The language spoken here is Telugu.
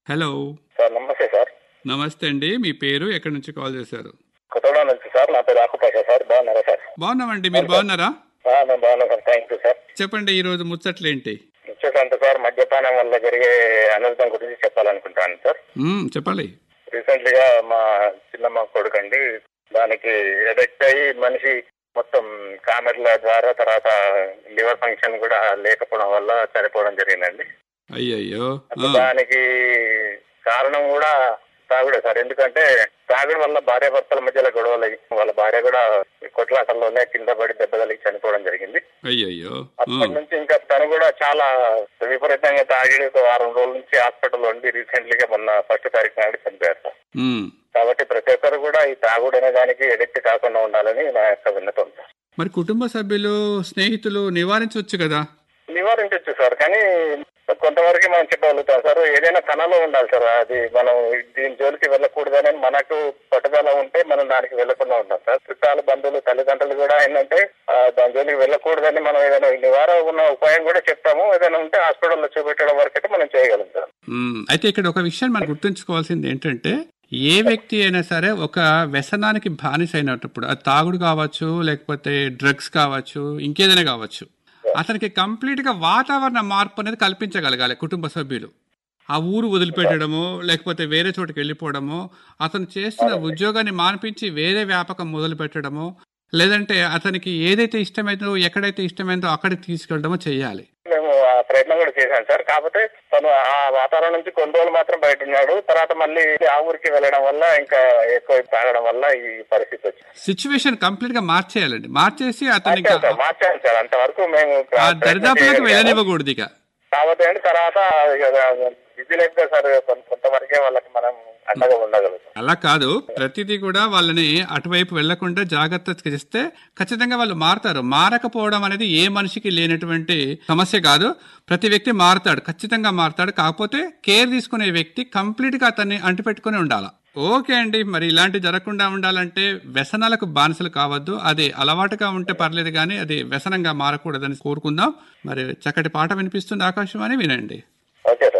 హలో సార్ నమస్తే సార్ నమస్తే అండి మీ పేరు ఎక్కడి నుంచి కాల్ చేశారు కొత్తగూడ నుంచి సార్ నా పేరు ఆకుపాష సార్ బాగున్నారా సార్ బాగున్నామండి మీరు బాగున్నారా ఆ, నేను బాగున్నాను సార్ థ్యాంక్ యూ సార్ చెప్పండి ఈ రోజు ముచ్చట్లేంటి వచ్చేసంత సార్ మద్యపానం వల్ల జరిగే అనర్థం గురించి చెప్పాలనుకుంటాను సార్ మ్మ్, చెప్పాలి రీసెంట్ గా మా చిన్నమ్మ కొడుకు అండి దానికి ఎడెక్ట్ అయ్యి మనిషి మొత్తం కామెర్ల ద్వారా తర్వాత లివర్ ఫంక్షన్ కూడా లేకపోవడం వల్ల చనిపోవడం జరిగిందండి అయ్యయ్యో అసలు ఆ, దానికి కారణం కూడా తాగుడే సార్ ఎందుకంటే తాగుడు వల్ల భార్య భర్తల మధ్యలో గొడవలు అయ్యి వాళ్ళ భార్య కూడా కొట్లాటల్లోనే కింద పడి దెబ్బ తగిలి చనిపోవడం జరిగింది అయ్యయ్యో ఆ, అప్పటి నుంచి ఇంకా తను కూడా చాలా విపరీతంగా తాగి ఒక వారం రోజుల నుంచి హాస్పిటల్లో ఉండి రీసెంట్లీగా మొన్న ఫస్ట్ తారీఖు నాడు చనిపోయారు సార్ మ్మ్. కాబట్టి ప్రతి ఒక్కరు కూడా ఈ తాగుడు అనే దానికి ఎడిక్ట్ కాకుండా ఉండాలని నా యొక్క విన్నపం సార్ మరి కుటుంబ సభ్యులు స్నేహితులు నివారించవచ్చు కదా నివారించవచ్చు సార్ కానీ కొంతవరకు మనం చెప్పగలుగుతాం సార్ ఏదైనా తనలో ఉండాలి సార్ అది మనం దీని జోలికి వెళ్ళకూడదని మనకు పట్టుదల ఉంటే మనం దానికి వెళ్ళకుండా ఉంటాం సార్ చుట్టాలు బంధువులు తల్లిదండ్రులు కూడా ఏంటంటే ఆ, దాని జోలికి వెళ్ళకూడదని మనం ఏదైనా నివారణ ఉన్న ఉపాయం కూడా చెప్తాము ఏదైనా ఉంటే హాస్పిటల్లో చూపెట్టడం వరకు అయితే మనం చేయగలం సార్ మ్మ్. అయితే ఇక్కడ ఒక విషయం మనం గుర్తుంచుకోవాల్సింది ఏంటంటే ఏ వ్యక్తి అయినా సరే ఒక వ్యసనానికి బానిస అయినప్పుడు అది తాగుడు కావచ్చు లేకపోతే డ్రగ్స్ కావచ్చు ఇంకేదైనా కావచ్చు అతనికి కంప్లీట్ గా వాతావరణ మార్పు అనేది కల్పించగలగాలి కుటుంబ సభ్యులు ఆ ఊరు వదిలిపెట్టడమో లేకపోతే వేరే చోటుకి వెళ్ళిపోవడమో అతను చేస్తున్న ఉద్యోగాన్ని మాన్పించి వేరే వ్యాపకం మొదలు పెట్టడమో లేదంటే అతనికి ఏదైతే ఇష్టమైందో ఎక్కడైతే ఇష్టమైందో అక్కడికి తీసుకెళ్ళడమో చేయాలి మేము ఆ ప్రయత్నం కూడా చేశాం సార్ కాకపోతే తను ఆ వాతావరణం నుంచి కొన్ని రోజులు మాత్రం బయట ఉన్నాడు తర్వాత మళ్ళీ ఆ ఊరికి వెళ్ళడం వల్ల ఇంకా ఎక్కువ తాగడం వల్ల ఈ పరిస్థితి వచ్చింది సిచ్యువేషన్ కంప్లీట్ గా మార్చేయాలండి మార్చేసి అతనికి మార్చాం సార్ మార్చాం సార్ అంతవరకు మేము ఆ ప్రయత్నం దరిదాపులకు చేయగలిగాము. వెళ్ళనివ్వకూడదు ఇక కాబట్టి అండి తర్వాత బిజినెస్ గా సార్ కొంత- కొంతవరకే వాళ్ళకి మనం అండగా ఉండగలుగుతాం అలా కాదు ప్రతిదీ కూడా వాళ్ళని అటువైపు వెళ్లకుండా జాగ్రత్త చేస్తే ఖచ్చితంగా వాళ్ళు మారతారు మారకపోవడం అనేది ఏ మనిషికి లేనటువంటి సమస్య కాదు ప్రతి వ్యక్తి మారుతాడు ఖచ్చితంగా మారుతాడు కాకపోతే కేర్ తీసుకునే వ్యక్తి కంప్లీట్ గా అతన్ని అంటిపెట్టుకుని ఉండాలి ఓకే అండి మరి ఇలాంటి జరగకుండా ఉండాలంటే వ్యసనాలకు బానిసలు కావద్దు అది అలవాటుగా ఉంటే పర్లేదు కానీ అది వ్యసనంగా మారకూడదని కోరుకుందాం మరి చక్కటి పాట వినిపిస్తుంది ఆకాశవాణి వినండి ఓకే సార్